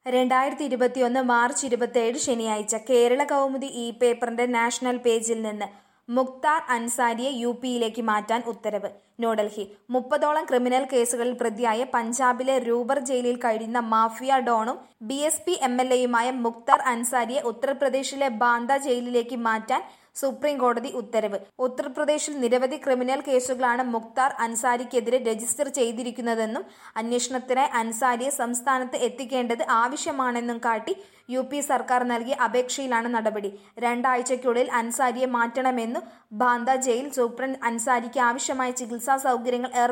രണ്ടായിരത്തി ഇരുപത്തിയൊന്ന് മാർച്ച് ഇരുപത്തിയേഴ് ശനിയാഴ്ച കേരള കൗമുദി ഇ പേപ്പറിന്റെ നാഷണൽ പേജിൽ നിന്ന് മുക്താർ അൻസാരിയെ യു പിയിലേക്ക് മാറ്റാൻ ഉത്തരവ് ന്യൂഡൽഹി മുപ്പതോളം ക്രിമിനൽ കേസുകളിൽ പ്രതിയായ പഞ്ചാബിലെ രൂപർ ജയിലിൽ കഴിയുന്ന മാഫിയ ഡോണും B S P M L എയുമായ മുക്താർ അൻസാരിയെ ഉത്തർപ്രദേശിലെ ബാന്ദ ജയിലിലേക്ക് മാറ്റാൻ സുപ്രീം കോടതി ഉത്തരവ് ഉത്തർപ്രദേശിൽ നിരവധി ക്രിമിനൽ കേസുകളാണ് മുക്താർ അൻസാരിക്കെതിരെ രജിസ്റ്റർ ചെയ്തിരിക്കുന്നതെന്നും അന്വേഷണത്തിനായി അൻസാരിയെ സംസ്ഥാനത്ത് എത്തിക്കേണ്ടത് ആവശ്യമാണെന്നും കാട്ടി യു പി സർക്കാർ നൽകിയ അപേക്ഷയിലാണ് നടപടി രണ്ടാഴ്ചയ്ക്കുള്ളിൽ അൻസാരിയെ മാറ്റണമെന്നും ബാന്ദ ജയിൽ സൂപ്രണ്ട് അൻസാരിക്ക് ആവശ്യമായ ചികിത്സാ സൗകര്യങ്ങൾ